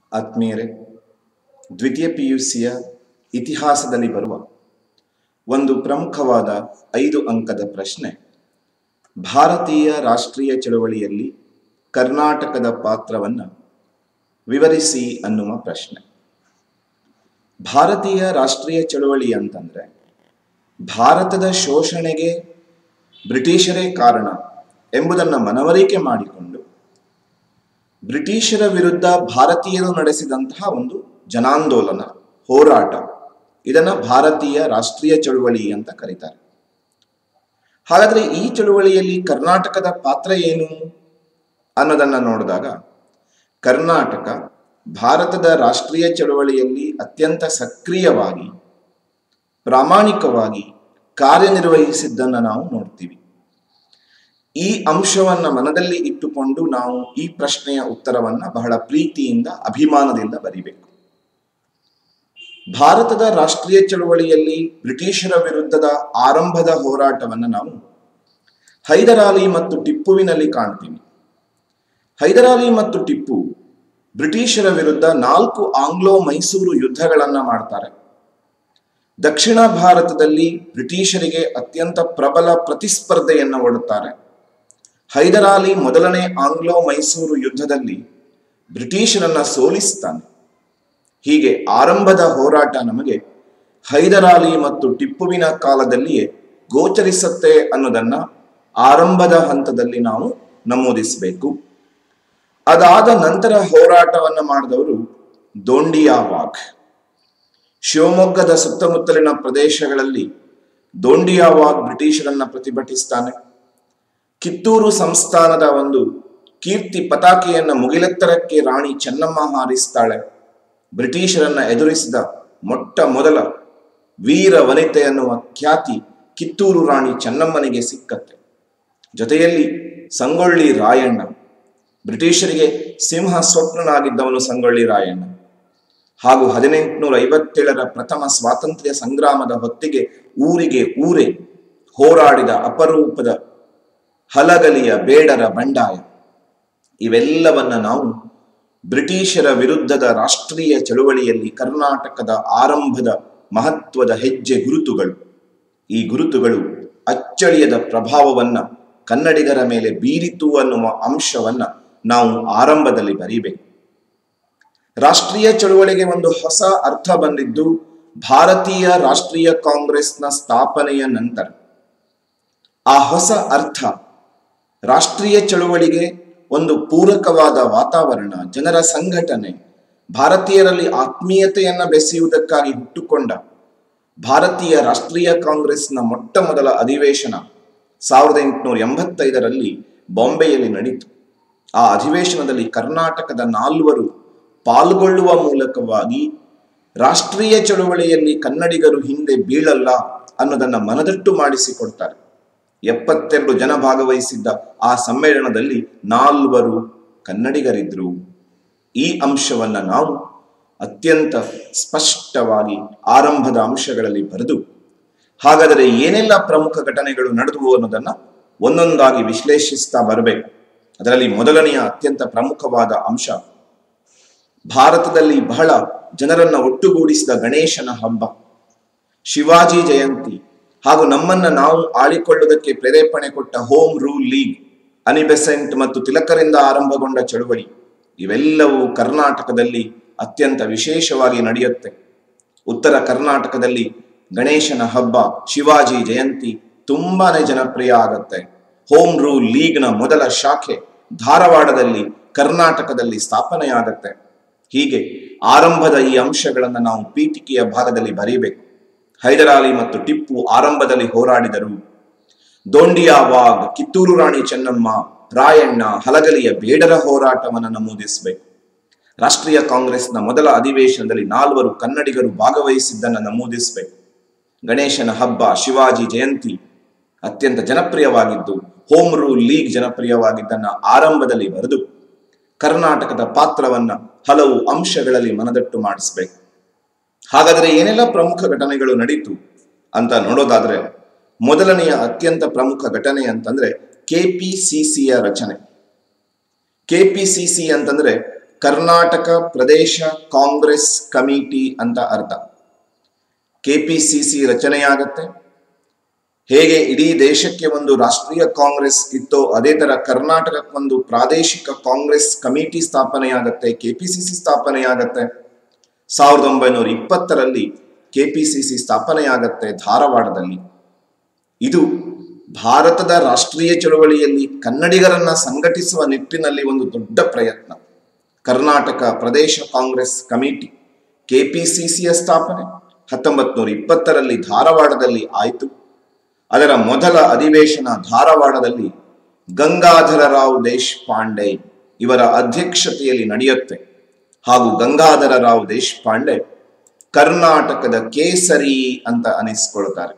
ಆತ್ಮೀಯರೇ ದ್ವಿತೀಯ P U ಸಿಯ ಇತಿಹಾಸದಲ್ಲಿ ಬರುವ ಒಂದು ಪ್ರಮುಖವಾದ ಐದು ಅಂಕದ ಪ್ರಶ್ನೆ ಭಾರತೀಯ ರಾಷ್ಟ್ರೀಯ ಚಳವಳಿಯಲ್ಲಿ ಕರ್ನಾಟಕದ ಪಾತ್ರವನ್ನು ವಿವರಿಸಿ ಅನ್ನುವ ಪ್ರಶ್ನೆ ಭಾರತೀಯ ರಾಷ್ಟ್ರೀಯ ಚಳವಳಿ ಅಂತಂದ್ರೆ ಭಾರತದ ಶೋಷಣೆಗೆ ಬ್ರಿಟಿಷರೇ ಕಾರಣ ಎಂಬುದನ್ನು ಮನವರಿಕೆ ಮಾಡಿಕೊಂಡು ಬ್ರಿಟಿಷರ ವಿರುದ್ಧ ಭಾರತೀಯರು ನಡೆಸಿದಂತಹ ಒಂದು ಜನಾಂದೋಲನ ಹೋರಾಟ ಇದನ್ನ ಭಾರತೀಯ ರಾಷ್ಟ್ರೀಯ ಚಳುವಳಿ ಅಂತ ಕರೀತಾರೆ ಹಾಗಾದ್ರೆ ಈ ಚಳುವಳಿಯಲ್ಲಿ ಕರ್ನಾಟಕದ ಪಾತ್ರ ಏನು ಅನ್ನೋದನ್ನ ನೋಡಿದಾಗ ಕರ್ನಾಟಕ ಭಾರತದ ರಾಷ್ಟ್ರೀಯ ಚಳುವಳಿಯಲ್ಲಿ ಅತ್ಯಂತ ಸಕ್ರಿಯವಾಗಿ ಪ್ರಾಮಾಣಿಕವಾಗಿ ಕಾರ್ಯನಿರ್ವಹಿಸಿದ್ದನ್ನು ನಾವು ನೋಡ್ತೀವಿ ಈ ಅಂಶವನ್ನ ಮನದಲ್ಲಿ ಇಟ್ಟುಕೊಂಡು ನಾವು ಈ ಪ್ರಶ್ನೆಯ ಉತ್ತರವನ್ನ ಬಹಳ ಪ್ರೀತಿಯಿಂದ ಅಭಿಮಾನದಿಂದ ಬರಿಬೇಕು ಭಾರತದ ರಾಷ್ಟ್ರೀಯ ಚಳುವಳಿಯಲ್ಲಿ ಬ್ರಿಟಿಷರ ವಿರುದ್ಧದ ಆರಂಭದ ಹೋರಾಟವನ್ನು ನಾವು ಹೈದರಾಲಿ ಮತ್ತು ಟಿಪ್ಪುವಿನಲ್ಲಿ ಕಾಣ್ತೀವಿ ಹೈದರಾಲಿ ಮತ್ತು ಟಿಪ್ಪು ಬ್ರಿಟಿಷರ ವಿರುದ್ಧ ನಾಲ್ಕು ಆಂಗ್ಲೋ ಮೈಸೂರು ಯುದ್ಧಗಳನ್ನ ಮಾಡ್ತಾರೆ ದಕ್ಷಿಣ ಭಾರತದಲ್ಲಿ ಬ್ರಿಟಿಷರಿಗೆ ಅತ್ಯಂತ ಪ್ರಬಲ ಪ್ರತಿಸ್ಪರ್ಧೆಯನ್ನು ಒಡ್ಡುತ್ತಾರೆ ಹೈದರಾಲಿ ಮೊದಲನೇ ಆಂಗ್ಲೋ ಮೈಸೂರು ಯುದ್ಧದಲ್ಲಿ ಬ್ರಿಟಿಷರನ್ನ ಸೋಲಿಸ್ತಾನೆ ಹೀಗೆ ಆರಂಭದ ಹೋರಾಟ ನಮಗೆ ಹೈದರಾಲಿ ಮತ್ತು ಟಿಪ್ಪುವಿನ ಕಾಲದಲ್ಲಿಯೇ ಗೋಚರಿಸುತ್ತೆ ಅನ್ನೋದನ್ನ ಆರಂಭದ ಹಂತದಲ್ಲಿ ನಾವು ನಮೂದಿಸಬೇಕು ಅದಾದ ನಂತರ ಹೋರಾಟವನ್ನ ಮಾಡಿದವರು ದೋಂಡಿಯಾವಾಗ್ ಶಿವಮೊಗ್ಗದ ಸುತ್ತಮುತ್ತಲಿನ ಪ್ರದೇಶಗಳಲ್ಲಿ ದೋಂಡಿಯಾವಾಗ್ ಬ್ರಿಟಿಷರನ್ನ ಪ್ರತಿಭಟಿಸ್ತಾನೆ ಕಿತ್ತೂರು ಸಂಸ್ಥಾನದ ಒಂದು ಕೀರ್ತಿ ಪತಾಕೆಯನ್ನ ಮುಗಿಲೆತ್ತರಕ್ಕೆ ರಾಣಿ ಚೆನ್ನಮ್ಮ ಹಾರಿಸ್ತಾಳೆ ಬ್ರಿಟಿಷರನ್ನ ಎದುರಿಸಿದ ಮೊಟ್ಟ ಮೊದಲ ವೀರ ವನಿತೆ ಎನ್ನುವ ಖ್ಯಾತಿ ಕಿತ್ತೂರು ರಾಣಿ ಚೆನ್ನಮ್ಮನಿಗೆ ಸಿಕ್ಕತ್ತೆ ಜೊತೆಯಲ್ಲಿ ಸಂಗೊಳ್ಳಿ ರಾಯಣ್ಣ ಬ್ರಿಟಿಷರಿಗೆ ಸಿಂಹ ಸ್ವಪ್ನನಾಗಿದ್ದವನು ಸಂಗೊಳ್ಳಿ ರಾಯಣ್ಣ ಹಾಗೂ ಹದಿನೆಂಟುನೂರ ಐವತ್ತೇಳರ ಪ್ರಥಮ ಸ್ವಾತಂತ್ರ್ಯ ಸಂಗ್ರಾಮದ ಹೊತ್ತಿಗೆ ಊರಿಗೆ ಊರೇ ಹೋರಾಡಿದ ಅಪರೂಪದ ಹಲಗಲಿಯ ಬೇಡರ ಬಂಡಾಯ ಇವೆಲ್ಲವನ್ನ ನಾವು ಬ್ರಿಟಿಷರ ವಿರುದ್ಧದ ರಾಷ್ಟ್ರೀಯ ಚಳುವಳಿಯಲ್ಲಿ ಕರ್ನಾಟಕದ ಆರಂಭದ ಮಹತ್ವದ ಹೆಜ್ಜೆ ಗುರುತುಗಳು ಈ ಗುರುತುಗಳು ಅಚ್ಚಳಿಯದ ಪ್ರಭಾವವನ್ನ ಕನ್ನಡಿಗರ ಮೇಲೆ ಬೀರಿತು ಅನ್ನುವ ಅಂಶವನ್ನ ನಾವು ಆರಂಭದಲ್ಲಿ ಬರೀಬೇಕು ರಾಷ್ಟ್ರೀಯ ಚಳುವಳಿಗೆ ಒಂದು ಹೊಸ ಅರ್ಥ ಬಂದಿದ್ದು ಭಾರತೀಯ ರಾಷ್ಟ್ರೀಯ ಕಾಂಗ್ರೆಸ್ನ ಸ್ಥಾಪನೆಯ ನಂತರ ಆ ಹೊಸ ಅರ್ಥ ರಾಷ್ಟ್ರೀಯ ಚಳುವಳಿಗೆ ಒಂದು ಪೂರಕವಾದ ವಾತಾವರಣ ಜನರ ಸಂಘಟನೆ ಭಾರತೀಯರಲ್ಲಿ ಆತ್ಮೀಯತೆಯನ್ನ ಬೆಸೆಯುವುದಕ್ಕಾಗಿ ಹುಟ್ಟುಕೊಂಡ ಭಾರತೀಯ ರಾಷ್ಟ್ರೀಯ ಕಾಂಗ್ರೆಸ್ನ ಮೊಟ್ಟ ಮೊದಲ ಅಧಿವೇಶನ ಸಾವಿರದ ಎಂಟುನೂರ ಎಂಬತ್ತೈದರಲ್ಲಿ ಬಾಂಬೆಯಲ್ಲಿ ನಡೀತು ಆ ಅಧಿವೇಶನದಲ್ಲಿ ಕರ್ನಾಟಕದ ನಾಲ್ವರು ಪಾಲ್ಗೊಳ್ಳುವ ಮೂಲಕವಾಗಿ ರಾಷ್ಟ್ರೀಯ ಚಳುವಳಿಯಲ್ಲಿ ಕನ್ನಡಿಗರು ಹಿಂದೆ ಬೀಳಲ್ಲ ಅನ್ನೋದನ್ನ ಮನದಟ್ಟು ಮಾಡಿಸಿಕೊಡ್ತಾರೆ ಎಪ್ಪತ್ತೆರಡು ಜನ ಭಾಗವಹಿಸಿದ್ದ ಆ ಸಮ್ಮೇಳನದಲ್ಲಿ ನಾಲ್ವರು ಕನ್ನಡಿಗರಿದ್ರು ಈ ಅಂಶವನ್ನ ನಾವು ಅತ್ಯಂತ ಸ್ಪಷ್ಟವಾಗಿ ಆರಂಭದ ಅಂಶಗಳಲ್ಲಿ ಬರೆದು ಹಾಗಾದರೆ ಏನೆಲ್ಲ ಪ್ರಮುಖ ಘಟನೆಗಳು ನಡೆದವು ಅನ್ನೋದನ್ನ ಒಂದೊಂದಾಗಿ ವಿಶ್ಲೇಷಿಸ್ತಾ ಬರಬೇಕು ಅದರಲ್ಲಿ ಮೊದಲನೆಯ ಅತ್ಯಂತ ಪ್ರಮುಖವಾದ ಅಂಶ ಭಾರತದಲ್ಲಿ ಬಹಳ ಜನರನ್ನ ಒಟ್ಟುಗೂಡಿಸಿದ ಗಣೇಶನ ಹಬ್ಬ ಶಿವಾಜಿ ಜಯಂತಿ ಹಾಗೂ ನಮ್ಮನ್ನ ನಾವು ಆಳಿಕೊಳ್ಳುವುದಕ್ಕೆ ಪ್ರೇರೇಪಣೆ ಕೊಟ್ಟ ಹೋಮ್ ರೂಲ್ ಲೀಗ್ ಅನಿಬೆಸೆಂಟ್ ಮತ್ತು ತಿಲಕರಿಂದ ಆರಂಭಗೊಂಡ ಚಳುವಳಿ ಇವೆಲ್ಲವೂ ಕರ್ನಾಟಕದಲ್ಲಿ ಅತ್ಯಂತ ವಿಶೇಷವಾಗಿ ನಡೆಯುತ್ತೆ ಉತ್ತರ ಕರ್ನಾಟಕದಲ್ಲಿ ಗಣೇಶನ ಹಬ್ಬ ಶಿವಾಜಿ ಜಯಂತಿ ತುಂಬಾನೇ ಜನಪ್ರಿಯ ಆಗತ್ತೆ ಹೋಮ್ ರೂಲ್ ಲೀಗ್ನ ಮೊದಲ ಶಾಖೆ ಧಾರವಾಡದಲ್ಲಿ ಕರ್ನಾಟಕದಲ್ಲಿ ಸ್ಥಾಪನೆಯಾಗತ್ತೆ ಹೀಗೆ ಆರಂಭದ ಈ ಅಂಶಗಳನ್ನು ನಾವು ಪೀಠಿಕೆಯ ಭಾಗದಲ್ಲಿ ಬರೀಬೇಕು ಹೈದರಾಲಿ ಮತ್ತು ಟಿಪ್ಪು ಆರಂಭದಲ್ಲಿ ಹೋರಾಡಿದರು ದೋಂಡಿಯಾವಾಗ್ ಕಿತ್ತೂರು ರಾಣಿ ಚೆನ್ನಮ್ಮ ರಾಯಣ್ಣ ಹಲಗಲಿಯ ಬೇಡರ ಹೋರಾಟವನ್ನು ನಮೂದಿಸಬೇಕು ರಾಷ್ಟ್ರೀಯ ಕಾಂಗ್ರೆಸ್ನ ಮೊದಲ ಅಧಿವೇಶನದಲ್ಲಿ ನಾಲ್ವರು ಕನ್ನಡಿಗರು ಭಾಗವಹಿಸಿದ್ದನ್ನು ನಮೂದಿಸಬೇಕು ಗಣೇಶನ ಹಬ್ಬ ಶಿವಾಜಿ ಜಯಂತಿ ಅತ್ಯಂತ ಜನಪ್ರಿಯವಾಗಿದ್ದು ಹೋಮ್ ರೂಲ್ ಲೀಗ್ ಜನಪ್ರಿಯವಾಗಿದ್ದನ್ನ ಆರಂಭದಲ್ಲಿ ಬರೆದು ಕರ್ನಾಟಕದ ಪಾತ್ರವನ್ನ ಹಲವು ಅಂಶಗಳಲ್ಲಿ ಮನದಟ್ಟು ಮಾಡಿಸ್ಬೇಕು ಹಾಗಾದರೆ ಏನೆಲ್ಲ ಪ್ರಮುಖ ಘಟನೆಗಳು ನಡೀತು ಅಂತ ನೋಡೋದಾದ್ರೆ ಮೊದಲನೆಯ ಅತ್ಯಂತ ಪ್ರಮುಖ ಘಟನೆ ಅಂತಂದ್ರೆ ಕೆಪಿಸಿಸಿಯ ರಚನೆ ಕೆಪಿಸಿಸಿ ಅಂತಂದ್ರೆ ಕರ್ನಾಟಕ ಪ್ರದೇಶ ಕಾಂಗ್ರೆಸ್ ಕಮಿಟಿ ಅಂತ ಅರ್ಥ ಕೆಪಿಸಿಸಿ ರಚನೆಯಾಗತ್ತೆ ಹೇಗೆ ಇಡೀ ದೇಶಕ್ಕೆ ಒಂದು ರಾಷ್ಟ್ರೀಯ ಕಾಂಗ್ರೆಸ್ ಇತ್ತೋ ಅದೇ ತರ ಕರ್ನಾಟಕಕ್ಕೊಂದು ಪ್ರಾದೇಶಿಕ ಕಾಂಗ್ರೆಸ್ ಕಮಿಟಿ ಸ್ಥಾಪನೆಯಾಗತ್ತೆ ಕೆಪಿಸಿಸಿ ಸ್ಥಾಪನೆಯಾಗತ್ತೆ ಸಾವಿರದ ಒಂಬೈನೂರ ಇಪ್ಪತ್ತರಲ್ಲಿ ಕೆಪಿಸಿಸಿ ಸ್ಥಾಪನೆಯಾಗತ್ತೆ ಧಾರವಾಡದಲ್ಲಿ ಇದು ಭಾರತದ ರಾಷ್ಟ್ರೀಯ ಚಳವಳಿಯಲ್ಲಿ ಕನ್ನಡಿಗರನ್ನ ಸಂಘಟಿಸುವ ನಿಟ್ಟಿನಲ್ಲಿ ಒಂದು ದೊಡ್ಡ ಪ್ರಯತ್ನ ಕರ್ನಾಟಕ ಪ್ರದೇಶ ಕಾಂಗ್ರೆಸ್ ಕಮಿಟಿ ಕೆಪಿಸಿಸಿಯ ಸ್ಥಾಪನೆ ಹತ್ತೊಂಬತ್ ನೂರ ಇಪ್ಪತ್ತರಲ್ಲಿ ಧಾರವಾಡದಲ್ಲಿ ಆಯಿತು ಅದರ ಮೊದಲ ಅಧಿವೇಶನ ಧಾರವಾಡದಲ್ಲಿ ಗಂಗಾಧರರಾವ್ ದೇಶಪಾಂಡೆ ಇವರ ಅಧ್ಯಕ್ಷತೆಯಲ್ಲಿ ನಡೆಯುತ್ತೆ ಹಾಗೂ ಗಂಗಾಧರರಾವ್ ದೇಶಪಾಂಡೆ ಕರ್ನಾಟಕದ ಕೇಸರಿ ಅಂತ ಅನಿಸ್ಕೊಳ್ತಾರೆ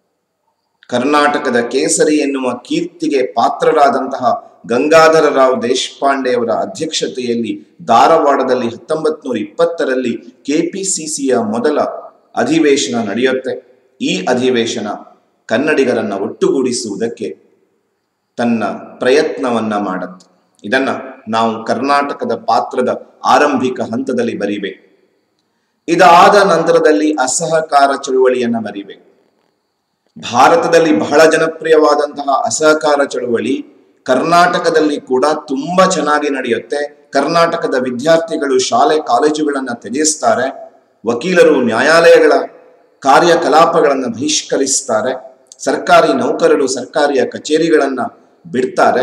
ಕರ್ನಾಟಕದ ಕೇಸರಿ ಎನ್ನುವ ಕೀರ್ತಿಗೆ ಪಾತ್ರರಾದಂತಹ ಗಂಗಾಧರರಾವ್ ದೇಶಪಾಂಡೆಯವರ ಅಧ್ಯಕ್ಷತೆಯಲ್ಲಿ ಧಾರವಾಡದಲ್ಲಿ ಹತ್ತೊಂಬತ್ ನೂರ ಇಪ್ಪತ್ತರಲ್ಲಿ ಕೆಪಿಸಿಸಿಯ ಮೊದಲ ಅಧಿವೇಶನ ನಡೆಯುತ್ತೆ ಈ ಅಧಿವೇಶನ ಕನ್ನಡಿಗರನ್ನ ಒಟ್ಟುಗೂಡಿಸುವುದಕ್ಕೆ ತನ್ನ ಪ್ರಯತ್ನವನ್ನ ಮಾಡುತ್ತೆ ಇದನ್ನ ನಾವು ಕರ್ನಾಟಕದ ಪಾತ್ರದ ಆರಂಭಿಕ ಹಂತದಲ್ಲಿ ಬರೀಬೇಕು ಇದಾದ ನಂತರದಲ್ಲಿ ಅಸಹಕಾರ ಚಳುವಳಿಯನ್ನ ಬರೀಬೇಕು ಭಾರತದಲ್ಲಿ ಬಹಳ ಜನಪ್ರಿಯವಾದಂತಹ ಅಸಹಕಾರ ಚಳುವಳಿ ಕರ್ನಾಟಕದಲ್ಲಿ ಕೂಡ ತುಂಬಾ ಚೆನ್ನಾಗಿ ನಡೆಯುತ್ತೆ ಕರ್ನಾಟಕದ ವಿದ್ಯಾರ್ಥಿಗಳು ಶಾಲೆ ಕಾಲೇಜುಗಳನ್ನ ತ್ಯಜಿಸ್ತಾರೆ ವಕೀಲರು ನ್ಯಾಯಾಲಯಗಳ ಕಾರ್ಯಕಲಾಪಗಳನ್ನು ಬಹಿಷ್ಕರಿಸ್ತಾರೆ ಸರ್ಕಾರಿ ನೌಕರರು ಸರ್ಕಾರಿಯ ಕಚೇರಿಗಳನ್ನ ಬಿಡ್ತಾರೆ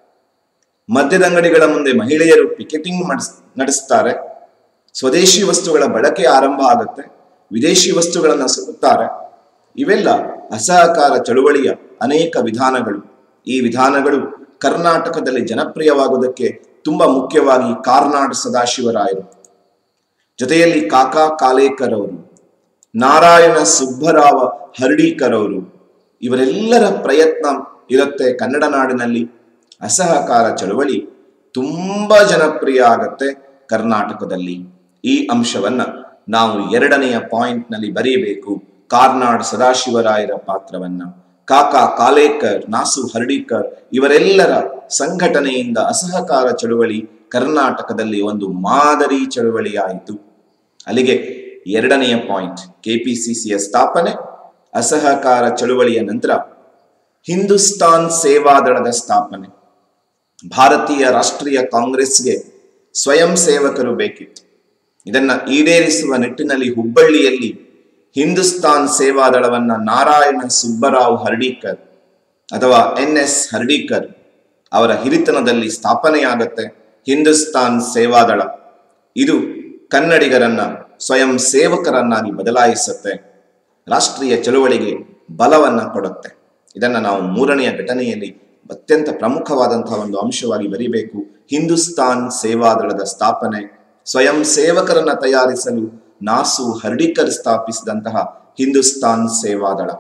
ಮದ್ಯದಂಗಡಿಗಳ ಮುಂದೆ ಮಹಿಳೆಯರು ಪಿಕೆಟಿಂಗ್ ಮಾಡಿಸ್ ನಡೆಸ್ತಾರೆ ಸ್ವದೇಶಿ ವಸ್ತುಗಳ ಬಳಕೆ ಆರಂಭ ಆಗುತ್ತೆ ವಿದೇಶಿ ವಸ್ತುಗಳನ್ನು ಸುಡುತ್ತಾರೆ ಇವೆಲ್ಲ ಅಸಹಕಾರ ಚಳುವಳಿಯ ಅನೇಕ ವಿಧಾನಗಳು ಈ ವಿಧಾನಗಳು ಕರ್ನಾಟಕದಲ್ಲಿ ಜನಪ್ರಿಯವಾಗುವುದಕ್ಕೆ ತುಂಬಾ ಮುಖ್ಯವಾಗಿ ಕಾರ್ನಾಡ್ ಸದಾಶಿವರಾಯರು ಜೊತೆಯಲ್ಲಿ ಕಾಕಾ ಕಾಲೇಕರ್ ಅವರು ನಾರಾಯಣ ಸುಬ್ಬರಾವ ಹರ್ಡೀಕರ್ ಅವರು ಇವರೆಲ್ಲರ ಪ್ರಯತ್ನ ಇರುತ್ತೆ ಕನ್ನಡ ನಾಡಿನಲ್ಲಿ ಅಸಹಕಾರ ಚಳವಳಿ ತುಂಬಾ ಜನಪ್ರಿಯ ಆಗತ್ತೆ ಕರ್ನಾಟಕದಲ್ಲಿ ಈ ಅಂಶವನ್ನ ನಾವು ಎರಡನೆಯ ಪಾಯಿಂಟ್ ನಲ್ಲಿ ಬರೀಬೇಕು ಕಾರ್ನಾಡ್ ಸದಾಶಿವರಾಯರ ಪಾತ್ರವನ್ನ ಕಾಕಾ ಕಾಲೇಕರ್ ನಾಸು ಹರ್ಡೀಕರ್ ಇವರೆಲ್ಲರ ಸಂಘಟನೆಯಿಂದ ಅಸಹಕಾರ ಚಳುವಳಿ ಕರ್ನಾಟಕದಲ್ಲಿ ಒಂದು ಮಾದರಿ ಚಳುವಳಿಯಾಯಿತು ಅಲ್ಲಿಗೆ ಎರಡನೆಯ ಪಾಯಿಂಟ್ ಕೆಪಿಸಿಸಿಯ ಸ್ಥಾಪನೆ ಅಸಹಕಾರ ಚಳುವಳಿಯ ನಂತರ ಹಿಂದೂಸ್ತಾನ್ ಸೇವಾದಳದ ಸ್ಥಾಪನೆ ಭಾರತೀಯ ರಾಷ್ಟ್ರೀಯ ಕಾಂಗ್ರೆಸ್ಗೆ ಸ್ವಯಂ ಸೇವಕರು ಬೇಕಿತ್ತು ಇದನ್ನ ಈಡೇರಿಸುವ ನಿಟ್ಟಿನಲ್ಲಿ ಹುಬ್ಬಳ್ಳಿಯಲ್ಲಿ ಹಿಂದೂಸ್ತಾನ್ ಸೇವಾದಳವನ್ನ ನಾರಾಯಣ ಸುಬ್ಬರಾವ್ ಹರ್ಡೀಕರ್ ಅಥವಾ ಎನ್ ಎಸ್ ಹರ್ಡೀಕರ್ ಅವರ ಹಿರಿತನದಲ್ಲಿ ಸ್ಥಾಪನೆಯಾಗತ್ತೆ ಹಿಂದೂಸ್ತಾನ್ ಸೇವಾದಳ ಇದು ಕನ್ನಡಿಗರನ್ನ ಸ್ವಯಂ ಸೇವಕರನ್ನಾಗಿ ಬದಲಾಯಿಸುತ್ತೆ ರಾಷ್ಟ್ರೀಯ ಚಳುವಳಿಗೆ ಬಲವನ್ನ ಕೊಡುತ್ತೆ ಇದನ್ನ ನಾವು ಮೂರನೆಯ ಘಟನೆಯಲ್ಲಿ ಅತ್ಯಂತ ಪ್ರಮುಖವಾದಂತಹ ಒಂದು ಅಂಶವಾಗಿ ಬರೀಬೇಕು ಹಿಂದೂಸ್ತಾನ್ ಸೇವಾದಳದ ಸ್ಥಾಪನೆ ಸ್ವಯಂ ಸೇವಕರನ್ನ ತಯಾರಿಸಲು ನಾಸು ಹರ್ಡಿಕರ್ ಸ್ಥಾಪಿಸಿದಂತಹ ಹಿಂದೂಸ್ತಾನ್ ಸೇವಾದಳ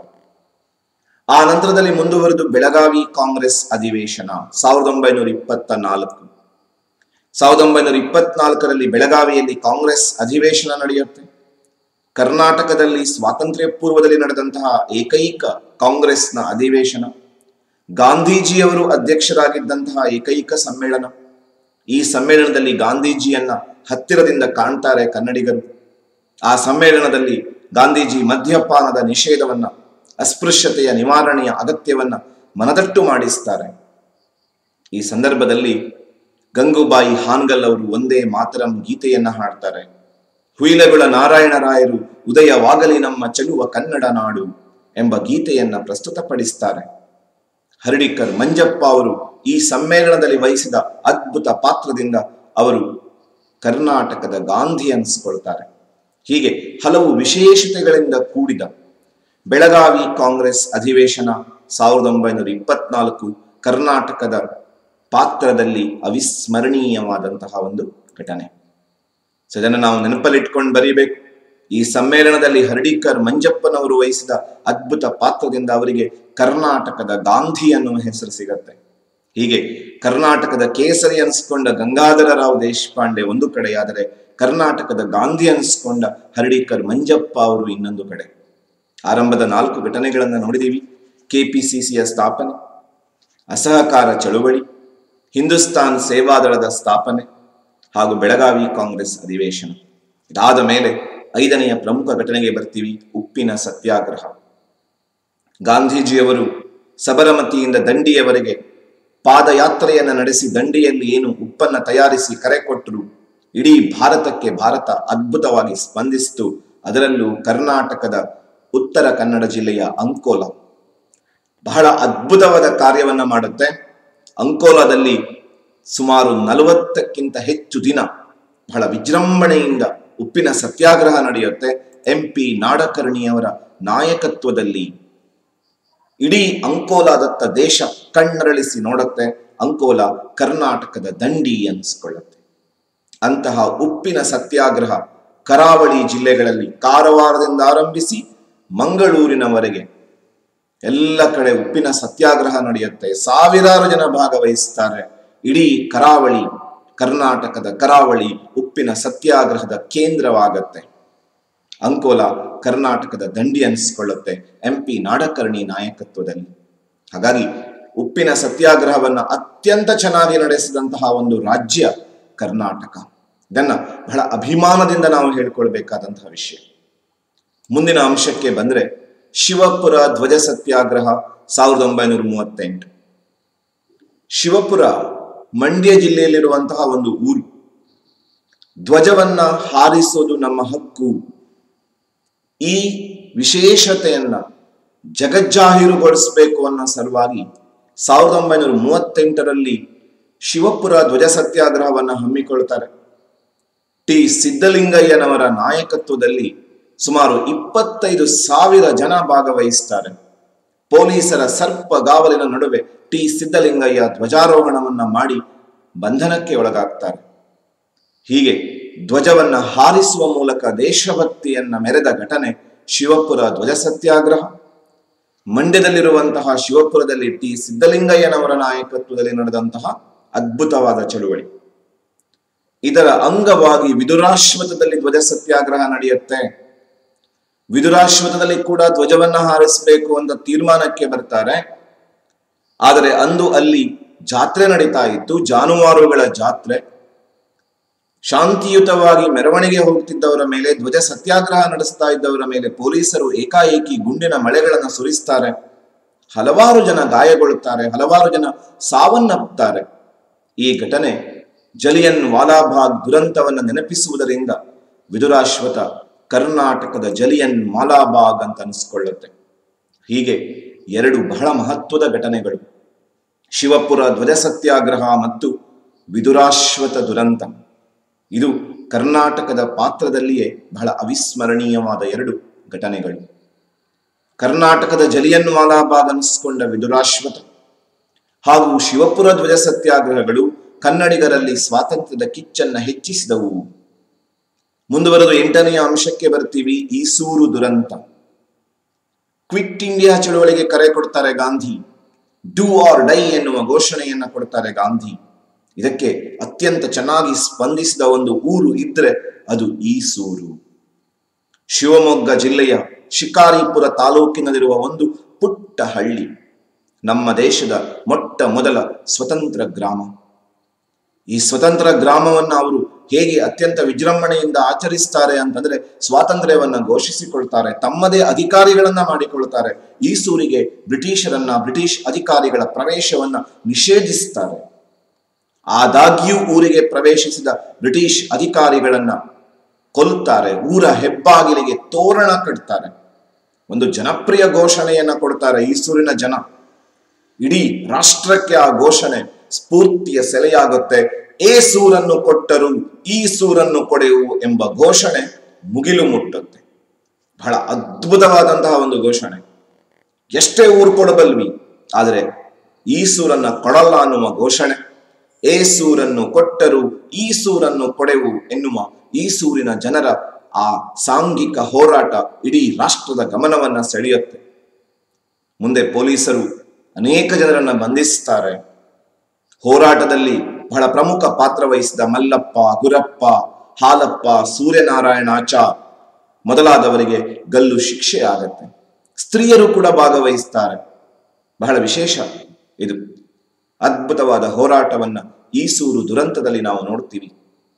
ಆ ನಂತರದಲ್ಲಿ ಮುಂದುವರೆದು ಬೆಳಗಾವಿ ಕಾಂಗ್ರೆಸ್ ಅಧಿವೇಶನ ಸಾವಿರದ ಒಂಬೈನೂರ ಇಪ್ಪತ್ತ ನಾಲ್ಕು ಸಾವಿರದ ಒಂಬೈನೂರ ಇಪ್ಪತ್ನಾಲ್ಕರಲ್ಲಿ ಬೆಳಗಾವಿಯಲ್ಲಿ ಕಾಂಗ್ರೆಸ್ ಅಧಿವೇಶನ ನಡೆಯುತ್ತೆ ಕರ್ನಾಟಕದಲ್ಲಿ ಸ್ವಾತಂತ್ರ್ಯ ಪೂರ್ವದಲ್ಲಿ ನಡೆದಂತಹ ಏಕೈಕ ಕಾಂಗ್ರೆಸ್ನ ಅಧಿವೇಶನ ಗಾಂಧೀಜಿಯವರು ಅಧ್ಯಕ್ಷರಾಗಿದ್ದಂತಹ ಏಕೈಕ ಸಮ್ಮೇಳನ ಈ ಸಮ್ಮೇಳನದಲ್ಲಿ ಗಾಂಧೀಜಿಯನ್ನ ಹತ್ತಿರದಿಂದ ಕಾಣ್ತಾರೆ ಕನ್ನಡಿಗರು ಆ ಸಮ್ಮೇಳನದಲ್ಲಿ ಗಾಂಧೀಜಿ ಮದ್ಯಪಾನದ ನಿಷೇಧವನ್ನ ಅಸ್ಪೃಶ್ಯತೆಯ ನಿವಾರಣೆಯ ಅಗತ್ಯವನ್ನ ಮನದಟ್ಟು ಮಾಡಿಸ್ತಾರೆ ಈ ಸಂದರ್ಭದಲ್ಲಿ ಗಂಗೂಬಾಯಿ ಹಾನ್ಗಲ್ ಅವರು ಒಂದೇ ಮಾತರಂ ಗೀತೆಯನ್ನ ಹಾಡ್ತಾರೆ ಹುಯಿಲಗುಳ ನಾರಾಯಣರಾಯರು ಉದಯವಾಗಲಿ ನಮ್ಮ ಚೆಲುವ ಕನ್ನಡ ನಾಡು ಎಂಬ ಗೀತೆಯನ್ನ ಪ್ರಸ್ತುತಪಡಿಸ್ತಾರೆ ಹರ್ಡಿಕರ್ ಮಂಜಪ್ಪ ಅವರು ಈ ಸಮ್ಮೇಳನದಲ್ಲಿ ವಹಿಸಿದ ಅದ್ಭುತ ಪಾತ್ರದಿಂದ ಅವರು ಕರ್ನಾಟಕದ ಗಾಂಧಿ ಅನಿಸಿಕೊಳ್ತಾರೆ ಹೀಗೆ ಹಲವು ವಿಶೇಷತೆಗಳಿಂದ ಕೂಡಿದ ಬೆಳಗಾವಿ ಕಾಂಗ್ರೆಸ್ ಅಧಿವೇಶನ ಸಾವಿರದ ಒಂಬೈನೂರ ಇಪ್ಪತ್ನಾಲ್ಕು ಕರ್ನಾಟಕದ ಪಾತ್ರದಲ್ಲಿ ಅವಿಸ್ಮರಣೀಯವಾದಂತಹ ಒಂದು ಘಟನೆ ಸೊ ಇದನ್ನು ನಾವು ನೆನಪಲ್ಲಿಟ್ಕೊಂಡು ಬರೀಬೇಕು ಈ ಸಮ್ಮೇಳನದಲ್ಲಿ ಹರ್ಡಿಕರ್ ಮಂಜಪ್ಪನವರು ವಹಿಸಿದ ಅದ್ಭುತ ಪಾತ್ರದಿಂದ ಅವರಿಗೆ ಕರ್ನಾಟಕದ ಗಾಂಧಿ ಅನ್ನುವ ಹೆಸರು ಸಿಗತ್ತೆ ಹೀಗೆ ಕರ್ನಾಟಕದ ಕೇಸರಿ ಅನಿಸ್ಕೊಂಡ ಗಂಗಾಧರರಾವ್ ದೇಶಪಾಂಡೆ ಒಂದು ಕಡೆಯಾದರೆ ಕರ್ನಾಟಕದ ಗಾಂಧಿ ಅನಿಸ್ಕೊಂಡ ಹರ್ಡಿಕರ್ ಮಂಜಪ್ಪ ಅವರು ಇನ್ನೊಂದು ಕಡೆ ಆರಂಭದ ನಾಲ್ಕು ಘಟನೆಗಳನ್ನು ನೋಡಿದೀವಿ ಕೆಪಿಸಿಸಿಯ ಸ್ಥಾಪನೆ ಅಸಹಕಾರ ಚಳುವಳಿ ಹಿಂದೂಸ್ತಾನ್ ಸೇವಾದಳದ ಸ್ಥಾಪನೆ ಹಾಗೂ ಬೆಳಗಾವಿ ಕಾಂಗ್ರೆಸ್ ಅಧಿವೇಶನ ಇದಾದ ಮೇಲೆ ಐದನೆಯ ಪ್ರಮುಖ ಘಟನೆಗೆ ಬರ್ತೀವಿ ಉಪ್ಪಿನ ಸತ್ಯಾಗ್ರಹ ಗಾಂಧೀಜಿಯವರು ಸಬರಮತಿಯಿಂದ ದಂಡಿಯವರೆಗೆ ಪಾದಯಾತ್ರೆಯನ್ನು ನಡೆಸಿ ದಂಡಿಯಲ್ಲಿ ಏನು ಉಪ್ಪನ್ನ ತಯಾರಿಸಿ ಕರೆ ಕೊಟ್ಟರು ಇಡೀ ಭಾರತಕ್ಕೆ ಭಾರತ ಅದ್ಭುತವಾಗಿ ಸ್ಪಂದಿಸಿತು ಅದರಲ್ಲೂ ಕರ್ನಾಟಕದ ಉತ್ತರ ಕನ್ನಡ ಜಿಲ್ಲೆಯ ಅಂಕೋಲ ಬಹಳ ಅದ್ಭುತವಾದ ಕಾರ್ಯವನ್ನ ಮಾಡುತ್ತೆ ಅಂಕೋಲಾದಲ್ಲಿ ಸುಮಾರು ನಲವತ್ತಕ್ಕಿಂತ ಹೆಚ್ಚು ದಿನ ಬಹಳ ವಿಜೃಂಭಣೆಯಿಂದ ಉಪ್ಪಿನ ಸತ್ಯಾಗ್ರಹ ನಡೆಯುತ್ತೆ ಎಂ ಪಿ ನಾಡಕರ್ಣಿಯವರ ನಾಯಕತ್ವದಲ್ಲಿ ಇಡೀ ಅಂಕೋಲಾದತ್ತ ದೇಶ ಕಣ್ಣರಳಿಸಿ ನೋಡುತ್ತೆ ಅಂಕೋಲ ಕರ್ನಾಟಕದ ದಂಡಿ ಅನಿಸ್ಕೊಳ್ಳುತ್ತೆ ಅಂತಹ ಉಪ್ಪಿನ ಸತ್ಯಾಗ್ರಹ ಕರಾವಳಿ ಜಿಲ್ಲೆಗಳಲ್ಲಿ ಕಾರವಾರದಿಂದ ಆರಂಭಿಸಿ ಮಂಗಳೂರಿನವರೆಗೆ ಎಲ್ಲ ಕಡೆ ಉಪ್ಪಿನ ಸತ್ಯಾಗ್ರಹ ನಡೆಯುತ್ತೆ ಸಾವಿರಾರು ಜನ ಭಾಗವಹಿಸ್ತಾರೆ ಇಡೀ ಕರಾವಳಿ ಕರ್ನಾಟಕದ ಕರಾವಳಿ ಉಪ್ಪಿನ ಸತ್ಯಾಗ್ರಹದ ಕೇಂದ್ರವಾಗತ್ತೆ ಅಂಕೋಲ ಕರ್ನಾಟಕದ ದಂಡಿ ಅನಿಸಿಕೊಳ್ಳುತ್ತೆ ಎಂ ಪಿ ನಾಡಕರ್ಣಿ ನಾಯಕತ್ವದಲ್ಲಿ ಹಾಗಾಗಿ ಉಪ್ಪಿನ ಸತ್ಯಾಗ್ರಹವನ್ನ ಅತ್ಯಂತ ಚೆನ್ನಾಗಿ ನಡೆಸಿದಂತಹ ಒಂದು ರಾಜ್ಯ ಕರ್ನಾಟಕ ಇದನ್ನ ಬಹಳ ಅಭಿಮಾನದಿಂದ ನಾವು ಹೇಳ್ಕೊಳ್ಬೇಕಾದಂತಹ ವಿಷಯ ಮುಂದಿನ ಅಂಶಕ್ಕೆ ಬಂದ್ರೆ ಶಿವಪುರ ಧ್ವಜ ಸತ್ಯಾಗ್ರಹ ಸಾವಿರದ ಒಂಬೈನೂರ ಮೂವತ್ತೆಂಟು ಶಿವಪುರ ಮಂಡ್ಯ ಜಿಲ್ಲೆಯಲ್ಲಿರುವಂತಹ ಒಂದು ಊರು ಧ್ವಜವನ್ನ ಹಾರಿಸೋದು ನಮ್ಮ ಹಕ್ಕು ಈ ವಿಶೇಷತೆಯನ್ನ ಜಗಜ್ಜಾಹೀರುಗೊಳಿಸಬೇಕು ಅನ್ನೋ ಸಲುವಾಗಿ ಸಾವಿರದ ಒಂಬೈನೂರ ಮೂವತ್ತೆಂಟರಲ್ಲಿ ಶಿವಪುರ ಧ್ವಜ ಸತ್ಯಾಗ್ರಹವನ್ನ ಹಮ್ಮಿಕೊಳ್ತಾರೆ ಟಿ ಸಿದ್ದಲಿಂಗಯ್ಯನವರ ನಾಯಕತ್ವದಲ್ಲಿ ಸುಮಾರು ಇಪ್ಪತ್ತೈದು ಸಾವಿರ ಜನ ಭಾಗವಹಿಸ್ತಾರೆ ಪೊಲೀಸರ ಸರ್ಪಗಾವಲಿನ ನಡುವೆ ಟಿ ಸಿದ್ದಲಿಂಗಯ್ಯ ಧ್ವಜಾರೋಹಣವನ್ನ ಮಾಡಿ ಬಂಧನಕ್ಕೆ ಒಳಗಾಗ್ತಾರೆ ಹೀಗೆ ಧ್ವಜವನ್ನ ಹಾರಿಸುವ ಮೂಲಕ ದೇಶಭಕ್ತಿಯನ್ನ ಮೆರೆದ ಘಟನೆ ಶಿವಪುರ ಧ್ವಜ ಸತ್ಯಾಗ್ರಹ ಮಂಡ್ಯದಲ್ಲಿರುವಂತಹ ಶಿವಪುರದಲ್ಲಿ ಟಿ ಸಿದ್ದಲಿಂಗಯ್ಯನವರ ನಾಯಕತ್ವದಲ್ಲಿ ನಡೆದಂತಹ ಅದ್ಭುತವಾದ ಚಳುವಳಿ ಇದರ ಅಂಗವಾಗಿ ವಿದುರಾಶ್ವತದಲ್ಲಿ ಧ್ವಜ ಸತ್ಯಾಗ್ರಹ ನಡೆಯುತ್ತೆ ವಿದುರಾಶ್ವತದಲ್ಲಿ ಕೂಡ ಧ್ವಜವನ್ನ ಹಾರಿಸಬೇಕು ಅಂತ ತೀರ್ಮಾನಕ್ಕೆ ಬರ್ತಾರೆ ಆದರೆ ಅಂದು ಅಲ್ಲಿ ಜಾತ್ರೆ ನಡೀತಾ ಇತ್ತು ಜಾನುವಾರುಗಳ ಜಾತ್ರೆ ಶಾಂತಿಯುತವಾಗಿ ಮೆರವಣಿಗೆ ಹೋಗ್ತಿದ್ದವರ ಮೇಲೆ ಧ್ವಜ ಸತ್ಯಾಗ್ರಹ ನಡೆಸ್ತಾ ಇದ್ದವರ ಮೇಲೆ ಪೊಲೀಸರು ಏಕಾಏಕಿ ಗುಂಡಿನ ಮಳೆಗಳನ್ನು ಸುರಿಸ್ತಾರೆ ಹಲವಾರು ಜನ ಗಾಯಗೊಳ್ಳುತ್ತಾರೆ ಹಲವಾರು ಜನ ಸಾವನ್ನಪ್ಪುತ್ತಾರೆ ಈ ಘಟನೆ ಜಲಿಯನ್ ವಾಲಾಬಾಗ್ ದುರಂತವನ್ನು ನೆನಪಿಸುವುದರಿಂದ ವಿದುರಾಶ್ವತ ಕರ್ನಾಟಕದ ಜಲಿಯನ್ ವಾಲಾಬಾಗ್ ಅಂತ ಅನಿಸ್ಕೊಳ್ಳುತ್ತೆ ಹೀಗೆ ಎರಡು ಬಹಳ ಮಹತ್ವದ ಘಟನೆಗಳು ಶಿವಪುರ ಧ್ವಜ ಸತ್ಯಾಗ್ರಹ ಮತ್ತು ವಿದುರಾಶ್ವತ ದುರಂತ ಇದು ಕರ್ನಾಟಕದ ಪಾತ್ರದಲ್ಲಿಯೇ ಬಹಳ ಅವಿಸ್ಮರಣೀಯವಾದ ಎರಡು ಘಟನೆಗಳು ಕರ್ನಾಟಕದ ಜಲಿಯನ್ ವಾಲಾಬಾಗ್ ಅನಿಸಿಕೊಂಡ ವಿದುರಾಶ್ವತ ಹಾಗೂ ಶಿವಪುರ ಧ್ವಜ ಸತ್ಯಾಗ್ರಹಗಳು ಕನ್ನಡಿಗರಲ್ಲಿ ಸ್ವಾತಂತ್ರ್ಯದ ಕಿಚ್ಚನ್ನ ಹೆಚ್ಚಿಸಿದವು ಮುಂದುವರೆದು ಎಂಟನೆಯ ಅಂಶಕ್ಕೆ ಬರ್ತೀವಿ ಈಸೂರು ದುರಂತ ಕ್ವಿಟ್ ಇಂಡಿಯಾ ಚಳುವಳಿಗೆ ಕರೆ ಕೊಡ್ತಾರೆ ಗಾಂಧಿ ಡೂ ಆರ್ ಡೈ ಎನ್ನುವ ಘೋಷಣೆಯನ್ನ ಕೊಡ್ತಾರೆ ಗಾಂಧಿ ಇದಕ್ಕೆ ಅತ್ಯಂತ ಚೆನ್ನಾಗಿ ಸ್ಪಂದಿಸಿದ ಒಂದು ಊರು ಇದ್ರೆ ಅದು ಈಸೂರು ಶಿವಮೊಗ್ಗ ಜಿಲ್ಲೆಯ ಶಿಕಾರಿಪುರ ತಾಲೂಕಿನಲ್ಲಿರುವ ಒಂದು ಪುಟ್ಟ ಹಳ್ಳಿ ನಮ್ಮ ದೇಶದ ಮೊಟ್ಟ ಮೊದಲ ಸ್ವತಂತ್ರ ಗ್ರಾಮ ಈ ಸ್ವತಂತ್ರ ಗ್ರಾಮವನ್ನ ಅವರು ಹೇಗೆ ಅತ್ಯಂತ ವಿಜೃಂಭಣೆಯಿಂದ ಆಚರಿಸ್ತಾರೆ ಅಂತಂದ್ರೆ ಸ್ವಾತಂತ್ರ್ಯವನ್ನ ಘೋಷಿಸಿಕೊಳ್ತಾರೆ ತಮ್ಮದೇ ಅಧಿಕಾರಿಗಳನ್ನ ಮಾಡಿಕೊಳ್ತಾರೆ ಈ ಸೂರಿಗೆ ಬ್ರಿಟಿಷರನ್ನ ಬ್ರಿಟಿಷ್ ಅಧಿಕಾರಿಗಳ ಪ್ರವೇಶವನ್ನ ನಿಷೇಧಿಸ್ತಾರೆ ಆದಾಗ್ಯೂ ಊರಿಗೆ ಪ್ರವೇಶಿಸಿದ ಬ್ರಿಟಿಷ್ ಅಧಿಕಾರಿಗಳನ್ನ ಕೊಲ್ಲುತ್ತಾರೆ ಊರ ಹೆಬ್ಬಾಗಿಲಿಗೆ ತೋರಣ ಕಟ್ತಾರೆ ಒಂದು ಜನಪ್ರಿಯ ಘೋಷಣೆಯನ್ನ ಕೊಡ್ತಾರೆ ಈಸೂರಿನ ಜನ ಇಡೀ ರಾಷ್ಟ್ರಕ್ಕೆ ಆ ಘೋಷಣೆ ಸ್ಫೂರ್ತಿಯ ಸೆಲೆಯಾಗುತ್ತೆ ಏ ಸೂರನ್ನು ಕೊಟ್ಟರು ಈ ಸೂರನ್ನು ಕೊಡೆವು ಎಂಬ ಘೋಷಣೆ ಮುಗಿಲು ಮುಟ್ಟುತ್ತೆ ಬಹಳ ಅದ್ಭುತವಾದಂತಹ ಒಂದು ಘೋಷಣೆ ಎಷ್ಟೇ ಊರು ಕೊಡಬಲ್ವಿ ಆದರೆ ಈ ಸೂರನ್ನ ಕೊಡಲ್ಲ ಅನ್ನುವ ಘೋಷಣೆ ಏ ಸೂರನ್ನು ಕೊಟ್ಟರು ಈ ಸೂರನ್ನು ಕೊಡೆವು ಎನ್ನುವ ಈ ಸೂರಿನ ಜನರ ಆ ಸಾಂಘಿಕ ಹೋರಾಟ ಇಡೀ ರಾಷ್ಟ್ರದ ಗಮನವನ್ನ ಸೆಳೆಯುತ್ತೆ ಮುಂದೆ ಪೊಲೀಸರು ಅನೇಕ ಜನರನ್ನ ಬಂಧಿಸ್ತಾರೆ ಹೋರಾಟದಲ್ಲಿ ಬಹಳ ಪ್ರಮುಖ ಪಾತ್ರ ವಹಿಸಿದ ಮಲ್ಲಪ್ಪ ಗುರಪ್ಪ ಹಾಲಪ್ಪ ಸೂರ್ಯನಾರಾಯಣಾಚಾರ್ ಮೊದಲಾದವರಿಗೆ ಗಲ್ಲು ಶಿಕ್ಷೆ ಆಗತ್ತೆ ಸ್ತ್ರೀಯರು ಕೂಡ ಭಾಗವಹಿಸ್ತಾರೆ ಬಹಳ ವಿಶೇಷ ಇದು ಅದ್ಭುತವಾದ ಹೋರಾಟವನ್ನ ಈಸೂರು ದುರಂತದಲ್ಲಿ ನಾವು ನೋಡ್ತೀವಿ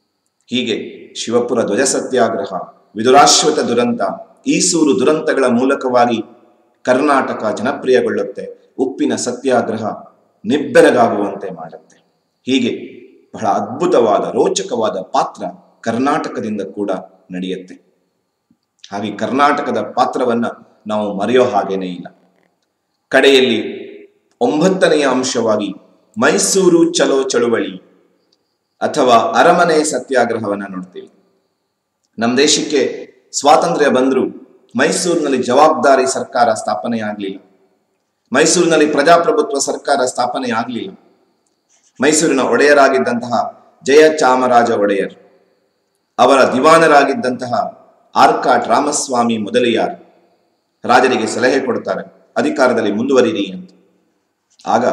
ಹೀಗೆ ಶಿವಪುರ ಧ್ವಜ ಸತ್ಯಾಗ್ರಹ ವಿದುರಾಶ್ವತ ದುರಂತ ಈಸೂರು ದುರಂತಗಳ ಮೂಲಕವಾಗಿ ಕರ್ನಾಟಕ ಜನಪ್ರಿಯಗೊಳ್ಳುತ್ತೆ ಉಪ್ಪಿನ ಸತ್ಯಾಗ್ರಹ ನಿಬ್ಬೆರಗಾಗುವಂತೆ ಮಾಡುತ್ತೆ ಹೀಗೆ ಬಹಳ ಅದ್ಭುತವಾದ ರೋಚಕವಾದ ಪಾತ್ರ ಕರ್ನಾಟಕದಿಂದ ಕೂಡ ನಡೆಯುತ್ತೆ ಹಾಗೆ ಕರ್ನಾಟಕದ ಪಾತ್ರವನ್ನ ನಾವು ಮರೆಯೋ ಹಾಗೇನೇ ಇಲ್ಲ ಕಡೆಯಲ್ಲಿ ಒಂಬತ್ತನೆಯ ಅಂಶವಾಗಿ ಮೈಸೂರು ಚಲೋ ಚಳುವಳಿ ಅಥವಾ ಅರಮನೆ ಸತ್ಯಾಗ್ರಹವನ್ನ ನೋಡ್ತೀವಿ ನಮ್ಮ ದೇಶಕ್ಕೆ ಸ್ವಾತಂತ್ರ್ಯ ಬಂದರೂ ಮೈಸೂರಿನಲ್ಲಿ ಜವಾಬ್ದಾರಿ ಸರ್ಕಾರ ಸ್ಥಾಪನೆ ಆಗಲಿಲ್ಲ ಮೈಸೂರಿನಲ್ಲಿ ಪ್ರಜಾಪ್ರಭುತ್ವ ಸರ್ಕಾರ ಸ್ಥಾಪನೆ ಆಗಲಿಲ್ಲ ಮೈಸೂರಿನ ಒಡೆಯರಾಗಿದ್ದಂತಹ ಜಯ ಚಾಮರಾಜ ಒಡೆಯರ್ ಅವರ ದಿವಾನರಾಗಿದ್ದಂತಹ ಆರ್ಕಾಟ್ ರಾಮಸ್ವಾಮಿ ಮೊದಲಿಯಾರ್ ರಾಜರಿಗೆ ಸಲಹೆ ಕೊಡ್ತಾರೆ ಅಧಿಕಾರದಲ್ಲಿ ಮುಂದುವರಿರಿ ಅಂತ ಆಗ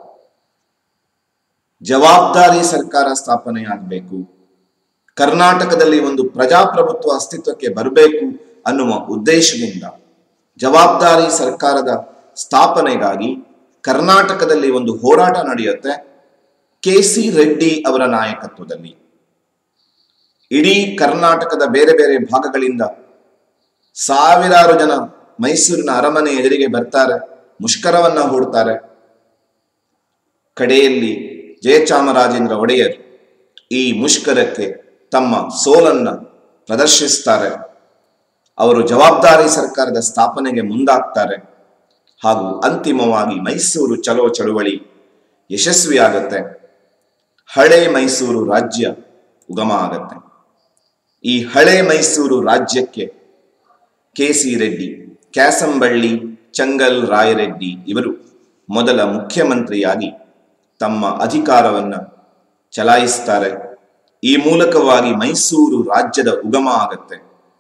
ಜವಾಬ್ದಾರಿ ಸರ್ಕಾರ ಸ್ಥಾಪನೆ ಆಗಬೇಕು ಕರ್ನಾಟಕದಲ್ಲಿ ಒಂದು ಪ್ರಜಾಪ್ರಭುತ್ವ ಅಸ್ತಿತ್ವಕ್ಕೆ ಬರಬೇಕು ಅನ್ನುವ ಉದ್ದೇಶದಿಂದ ಜವಾಬ್ದಾರಿ ಸರ್ಕಾರದ ಸ್ಥಾಪನೆಗಾಗಿ ಕರ್ನಾಟಕದಲ್ಲಿ ಒಂದು ಹೋರಾಟ ನಡೆಯುತ್ತೆ ಕೆ ಸಿ ರೆಡ್ಡಿ ಅವರ ನಾಯಕತ್ವದಲ್ಲಿ ಇಡೀ ಕರ್ನಾಟಕದ ಬೇರೆ ಬೇರೆ ಭಾಗಗಳಿಂದ ಸಾವಿರಾರು ಜನ ಮೈಸೂರಿನ ಅರಮನೆ ಎದುರಿಗೆ ಬರ್ತಾರೆ ಮುಷ್ಕರವನ್ನ ಹೂಡ್ತಾರೆ ಕಡೆಯಲ್ಲಿ ಜಯಚಾಮರಾಜೇಂದ್ರ ಒಡೆಯರ್ ಈ ಮುಷ್ಕರಕ್ಕೆ ತಮ್ಮ ಸೋಲನ್ನ ಪ್ರದರ್ಶಿಸ್ತಾರೆ ಅವರು ಜವಾಬ್ದಾರಿ ಸರ್ಕಾರದ ಸ್ಥಾಪನೆಗೆ ಮುಂದಾಗ್ತಾರೆ ಹಾಗೂ ಅಂತಿಮವಾಗಿ ಮೈಸೂರು ಚಲೋ ಚಳುವಳಿ ಯಶಸ್ವಿಯಾಗತ್ತೆ ಹಳೆ ಮೈಸೂರು ರಾಜ್ಯ ಉಗಮ ಆಗತ್ತೆ ಈ ಹಳೆ ಮೈಸೂರು ರಾಜ್ಯಕ್ಕೆ ಕೆ ಸಿ ರೆಡ್ಡಿ ಕ್ಯಾಸಂಬಳ್ಳಿ ಚಂಗಲ್ ರಾಯರೆಡ್ಡಿ ಇವರು ಮೊದಲ ಮುಖ್ಯಮಂತ್ರಿಯಾಗಿ ತಮ್ಮ ಅಧಿಕಾರವನ್ನ ಚಲಾಯಿಸ್ತಾರೆ ಈ ಮೂಲಕವಾಗಿ ಮೈಸೂರು ರಾಜ್ಯದ ಉಗಮ ಆಗತ್ತೆ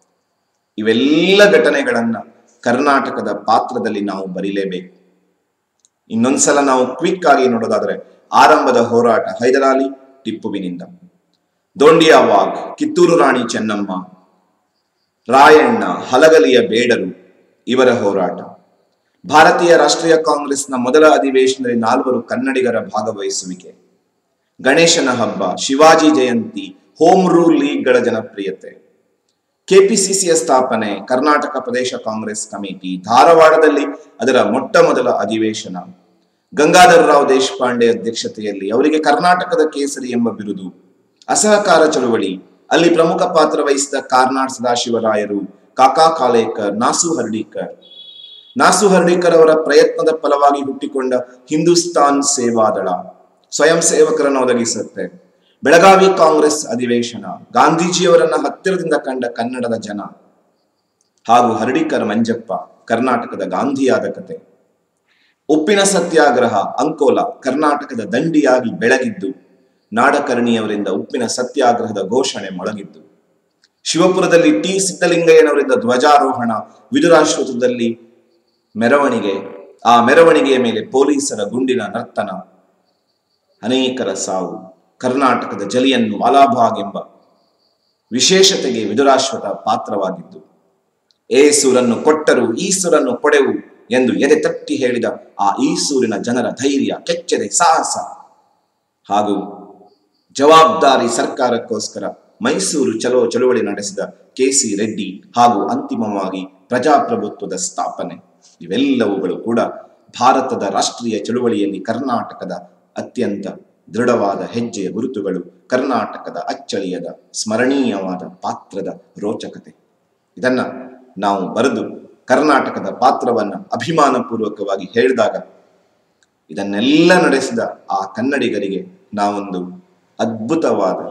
ಇವೆಲ್ಲ ಘಟನೆಗಳನ್ನ ಕರ್ನಾಟಕದ ಪಾತ್ರದಲ್ಲಿ ನಾವು ಬರೀಲೇಬೇಕು ಇನ್ನೊಂದ್ಸಲ ನಾವು ಕ್ವಿಕ್ ಆಗಿ ನೋಡೋದಾದ್ರೆ ಆರಂಭದ ಹೋರಾಟ ಹೈದರಾಲಿ ಟಿಪ್ಪುವಿನಿಂದ ದೊಂಡಿಯಾವಾಗ್ ಕಿತ್ತೂರು ರಾಣಿ ಚೆನ್ನಮ್ಮ ರಾಯಣ್ಣ ಹಲಗಲಿಯ ಬೇಡರು ಇವರ ಹೋರಾಟ ಭಾರತೀಯ ರಾಷ್ಟ್ರೀಯ ಕಾಂಗ್ರೆಸ್ನ ಮೊದಲ ಅಧಿವೇಶನದಲ್ಲಿ ನಾಲ್ವರು ಕನ್ನಡಿಗರ ಭಾಗವಹಿಸುವಿಕೆ ಗಣೇಶನ ಹಬ್ಬ ಶಿವಾಜಿ ಜಯಂತಿ ಹೋಮ್ ರೂಲ್ ಲೀಗ್ಗಳ ಜನಪ್ರಿಯತೆ ಕೆಪಿಸಿಸಿಯ ಸ್ಥಾಪನೆ ಕರ್ನಾಟಕ ಪ್ರದೇಶ ಕಾಂಗ್ರೆಸ್ ಕಮಿಟಿ ಧಾರವಾಡದಲ್ಲಿ ಅದರ ಮೊಟ್ಟ ಮೊದಲ ಅಧಿವೇಶನ ಗಂಗಾಧರ ರಾವ್ ದೇಶಪಾಂಡೆ ಅಧ್ಯಕ್ಷತೆಯಲ್ಲಿ ಅವರಿಗೆ ಕರ್ನಾಟಕದ ಕೇಸರಿ ಎಂಬ ಬಿರುದು ಅಸಹಕಾರ ಚಳುವಳಿ ಅಲ್ಲಿ ಪ್ರಮುಖ ಪಾತ್ರ ವಹಿಸಿದ ಕಾರ್ನಾಡ್ ಸದಾಶಿವರಾಯರು ಕಾಕಾ ಕಾಲೇಕರ್ ನಾಸು ಹರ್ಡೀಕರ್ ನಾಸು ಹರ್ಡೀಕರ್ ಅವರ ಪ್ರಯತ್ನದ ಫಲವಾಗಿ ಹುಟ್ಟಿಕೊಂಡ ಹಿಂದೂಸ್ತಾನ್ ಸೇವಾದಳ ಸ್ವಯಂ ಸೇವಕರನ್ನು ಒದಗಿಸುತ್ತೆ ಬೆಳಗಾವಿ ಕಾಂಗ್ರೆಸ್ ಅಧಿವೇಶನ ಗಾಂಧೀಜಿಯವರನ್ನ ಹತ್ತಿರದಿಂದ ಕಂಡ ಕನ್ನಡದ ಜನ ಹಾಗೂ ಹರ್ಡಿಕರ್ ಮಂಜಪ್ಪ ಕರ್ನಾಟಕದ ಗಾಂಧಿಯಾದ ಕತೆ ಉಪ್ಪಿನ ಸತ್ಯಾಗ್ರಹ ಅಂಕೋಲ ಕರ್ನಾಟಕದ ದಂಡಿಯಾಗಿ ಬೆಳಗಿದ್ದು ನಾಡಕರ್ಣಿಯವರಿಂದ ಉಪ್ಪಿನ ಸತ್ಯಾಗ್ರಹದ ಘೋಷಣೆ ಮೊಳಗಿದ್ದು ಶಿವಪುರದಲ್ಲಿ ಟಿ ಸಿದ್ದಲಿಂಗಯ್ಯನವರಿಂದ ಧ್ವಜಾರೋಹಣ ವಿದುರಾಶ್ವತದಲ್ಲಿ ಮೆರವಣಿಗೆ ಆ ಮೆರವಣಿಗೆಯ ಮೇಲೆ ಪೊಲೀಸರ ಗುಂಡಿನ ನರ್ತನ ಅನೇಕರ ಸಾವು ಕರ್ನಾಟಕದ ಜಲಿಯನ್ನು ವಾಲಾಬಾಗ್ ಎಂಬ ವಿಶೇಷತೆಗೆ ವಿದುರಾಶ್ವತ ಪಾತ್ರವಾಗಿದ್ದು ಏಸೂರನ್ನು ಕೊಟ್ಟರು ಈಸೂರನ್ನು ಕೊಡೆವು ಎಂದು ಎದೆ ತಟ್ಟಿ ಹೇಳಿದ ಆ ಈಸೂರಿನ ಜನರ ಧೈರ್ಯ ಕೆಚ್ಚದೆ ಸಾಹಸ ಹಾಗೂ ಜವಾಬ್ದಾರಿ ಸರ್ಕಾರಕ್ಕೋಸ್ಕರ ಮೈಸೂರು ಚಲೋ ಚಳುವಳಿ ನಡೆಸಿದ ಕೆ ಸಿ ರೆಡ್ಡಿ ಹಾಗೂ ಅಂತಿಮವಾಗಿ ಪ್ರಜಾಪ್ರಭುತ್ವದ ಸ್ಥಾಪನೆ ಇವೆಲ್ಲವುಗಳು ಕೂಡ ಭಾರತದ ರಾಷ್ಟ್ರೀಯ ಚಳುವಳಿಯಲ್ಲಿ ಕರ್ನಾಟಕದ ಅತ್ಯಂತ ದೃಢವಾದ ಹೆಜ್ಜೆಯ ಗುರುತುಗಳು ಕರ್ನಾಟಕದ ಅಚ್ಚಳಿಯದ ಸ್ಮರಣೀಯವಾದ ಪಾತ್ರದ ರೋಚಕತೆ ಇದನ್ನ ನಾವು ಬರೆದು ಕರ್ನಾಟಕದ ಪಾತ್ರವನ್ನ ಅಭಿಮಾನಪೂರ್ವಕವಾಗಿ ಹೇಳಿದಾಗ ಇದನ್ನೆಲ್ಲ ನಡೆಸಿದ ಆ ಕನ್ನಡಿಗರಿಗೆ ನಾವೊಂದು ಅದ್ಭುತವಾದ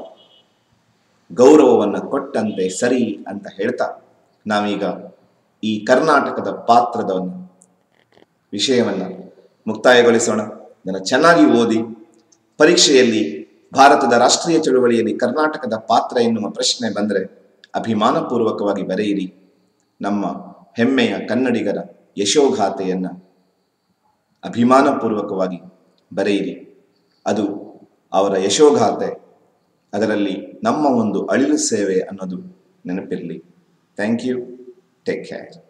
ಗೌರವವನ್ನ ಕೊಟ್ಟಂತೆ ಸರಿ ಅಂತ ಹೇಳ್ತಾ ನಾವೀಗ ಈ ಕರ್ನಾಟಕದ ಪಾತ್ರದ ಒಂದು ವಿಷಯವನ್ನ ಮುಕ್ತಾಯಗೊಳಿಸೋಣ ಇದನ್ನು ಚೆನ್ನಾಗಿ ಓದಿ ಪರೀಕ್ಷೆಯಲ್ಲಿ ಭಾರತದ ರಾಷ್ಟ್ರೀಯ ಚಳುವಳಿಯಲ್ಲಿ ಕರ್ನಾಟಕದ ಪಾತ್ರ ಎನ್ನುವ ಪ್ರಶ್ನೆ ಬಂದರೆ ಅಭಿಮಾನಪೂರ್ವಕವಾಗಿ ಬರೆಯಿರಿ ನಮ್ಮ ಹೆಮ್ಮೆಯ ಕನ್ನಡಿಗರ ಯಶೋಗಾಥೆಯನ್ನ ಅಭಿಮಾನಪೂರ್ವಕವಾಗಿ ಬರೆಯಿರಿ ಅದು ಅವರ ಯಶೋಗಾಥೆ ಅದರಲ್ಲಿ ನಮ್ಮ ಒಂದು ಅಳಿಲು ಸೇವೆ ಅನ್ನೋದು ನೆನಪಿರಲಿ ಥ್ಯಾಂಕ್ ಯು ಟೇಕ್ ಕೇರ್